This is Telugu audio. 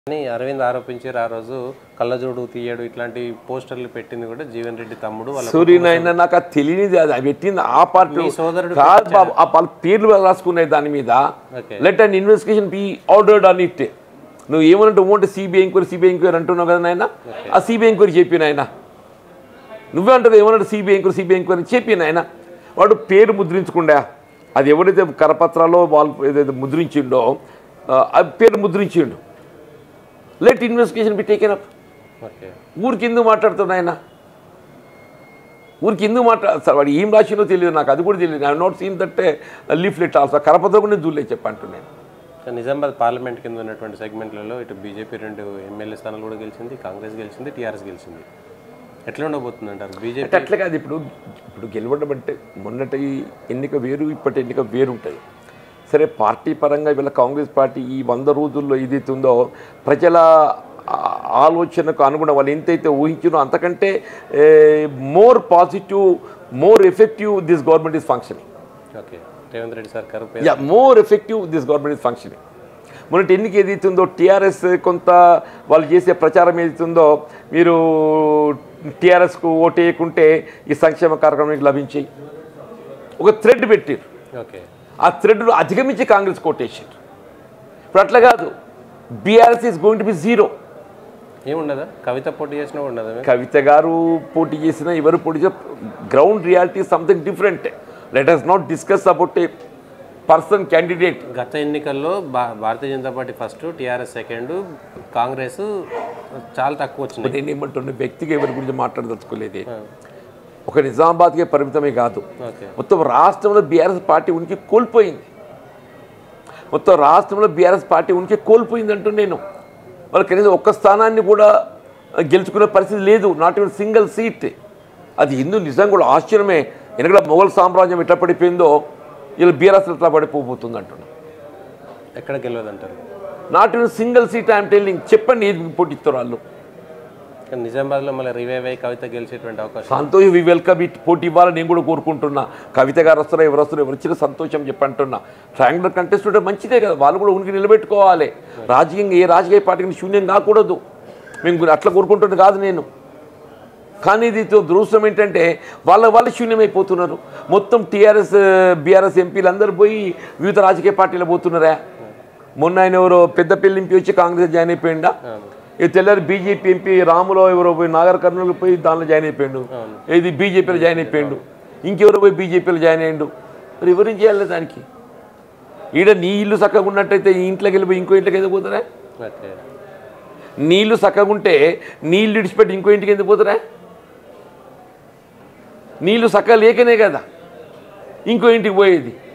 అని అరవింద్ ఆరోపించారు ఆ రోజు కళ్ళజోడు తీయడు ఇట్లాంటి పోస్టర్లు పెట్టింది కూడా జీవన్ రెడ్డి తమ్ముడు వాళ్ళ సూర్యనారాయణ నాకు అది తెలియనిది అది అది పెట్టింది ఆ పార్టీ మీ సోదరుడు కాదు బాబు ఆ వాళ్ళ పేర్లు రాసుకున్నాయి దాని మీద okay let and investigation be ordered అని ఇట్ నువ్వు ఏమనంటే ఓంటే సిబిఐ ఎంక్వైరీ సిబిఐ ఎంక్వైరీ అంటున్నావు కదా నాయన ఆ సిబిఐ ఎంక్వైరీ చెప్పిన ఆయన నువ్వే అంటావు ఏమన్నాడు సిబిఐ ఎంక్వైరీ సిబిఐ ఎంక్వైరీ చెప్పిన ఆయన వాడు పేరు ముద్రించకుండా అది ఎవరైతే కరపత్రాలో వాళ్ళు ఏదైతే ముద్రించిండో ఆ, ఆ పేరు ముద్రించిండు let investigation be taken up okay ఊరికి ఎందుకు మాట్లాడుతున్నాడు ఆయన ఊరికి ఎందుకు మాట్లా సార్ వాడు ఏం రాసిందో తెలియదు నాకు అది కూడా తెలియదు I not seen that leaflet also కరపత్ర కూడా నేను చూడలేదు చెప్పంటున్నాను కానీ నిజామాబాద్ పార్లమెంట్ కింద ఉన్నటువంటి సెగ్మెంట్లలో ఇటు బీజేపీ రెండు ఎమ్మెల్యే స్థానాలు కూడా గెలిచింది కాంగ్రెస్ గెలిచింది టీఆర్ఎస్ గెలిచింది ఎట్లా ఉండబోతుంది అంటారు బీజేపీ అంటే అట్లా కాదు ఇప్పుడు ఇప్పుడు గెలవడం అంటే మొన్నటి ఎన్నిక వేరు ఇప్పటి ఎన్నిక వేరు ఉంటుంది సరే పార్టీ పరంగా వీళ్ళ కాంగ్రెస్ పార్టీ ఈ వంద రోజుల్లో ఏదైతే ఉందో ప్రజల ఆ- ఆలోచనకు అనుగుణం వాళ్ళు ఎంతైతే ఊహించినో అంతకంటే more positive more effective this government is functioning okay Revanth Reddy సర్కారు yeah more effective this government is functioning మొన్నటి ఎన్నిక ఏదైతుందో టీఆర్ఎస్ కొంత వాళ్ళు చేసే ప్రచారం ఏదైతుందో మీరు టీఆర్ఎస్కు ఓటు వేయకుంటే ఈ సంక్షేమ కార్యక్రమానికి లభించాయి ఒక థ్రెడ్ పెట్టారు ఓకే ఆ థ్రెడ్ను అధిగమించి కాంగ్రెస్ కోటేసారు ఇప్పుడు అట్లా కాదు BRS is going to be zero ఏముండదా కవిత పోటీ చేసినా కూడా ఉండదా కవిత గారు పోటీ చేసిన ఎవరు పోటీ చేసిన ground reality something different let us not discuss about a person candidate గత ఎన్నికల్లో భా Bharatiya Janata party first TRS second Congress చాలా తక్కువ వచ్చినాయి నేను ఏమంటున్నా వ్యక్తిగా ఎవరి గురించి మాట్లాడదలుచుకోలేదు ఒక నిజామాబాద్కే పరిమితమే కాదు ఓకే మొత్తం రాష్ట్రంలో బీఆర్ఎస్ పార్టీ ఉనికి కోల్పోయింది మొత్తం రాష్ట్రంలో బీఆర్ఎస్ పార్టీ ఉనికి కోల్పోయింది అంటూ నేను వాళ్ళు కనీసం ఒక్క స్థానాన్ని కూడా గెలుచుకునే పరిస్థితి లేదు నాట్ ఈవెన్ సింగిల్ సీట్ అది ఎందుకు నిజంగా కూడా ఆశ్చర్యమే ఎందుకంటే మొఘల్ సామ్రాజ్యం ఎట్లా పడిపోయిందో వీళ్ళు బీఆర్ఎస్ ఎట్లా పడిపోబోతుంది అంటున్నాను ఎక్కడ గెలవదంటారు not even single seat I'm telling చెప్పండి ఏది పోటీస్తారు వాళ్ళు కానీ నిజామాబాద్లో మళ్ళీ రివైవ్ అయ్యి కవిత గెలిచేటువంటి అవకాశం సంతోష్ వి వెల్కమ్ ఇట్ పోటీ ఇవ్వాలని నేను కూడా కోరుకుంటున్నా కవిత గారు వస్తారో ఎవరు వస్తారో ఎవరు వచ్చినా సంతోషం చెప్పంటున్నా ట్రయాంగులర్ కంటెస్ట్ ఉంటే మంచిదే కదా వాళ్ళు కూడా ఉనికి నిలబెట్టుకోవాలి రాజకీయంగా ఏ రాజకీయ పార్టీకి శూన్యం కాకూడదు మేము గు- అట్లా కోరుకుంటుంది కాదు నేను కానీ ఇది తో- దురదృష్టం ఏంటంటే వాళ్ళ వాళ్ళు శూన్యమైపోతున్నారు మొత్తం టీఆర్ఎస్ బీఆర్ఎస్ ఎంపీలు అందరూ పోయి వివిధ రాజకీయ పార్టీలు పోతున్నారా మొన్న ఆయన ఎవరో పెద్దపల్లి ఎంపీ వచ్చి కాంగ్రెస్ జాయిన్ అయిపోయిందా ఇది తెల్లారి బీజేపీ ఎంపీ రాములో ఎవరో పోయి నాగర్ కర్నూలు పోయి దానిలో జాయిన్ అయిపోయిండు ఇది బీజేపీలో జాయిన్ అయిపోయిండు ఇంకెవరో పోయి బీజేపీలో జాయిన్ అయ్యిండు మరి ఎవరేం చేయాలి దానికి ఈడ నీ ఇల్లు చక్కగా ఉన్నట్టయితే ఈ ఇంట్లోకి వెళ్ళిపోయి ఇంకో ఇంట్లోకి ఎందుకు పోతారా ఓకే నీళ్లు చక్కగా ఉంటే నీళ్ళు విడిచిపెట్టి ఇంకో ఇంటికి ఎందుకు పోతారా నీళ్లు చక్కగా లేకనే కదా ఇంకో ఇంటికి పోయేది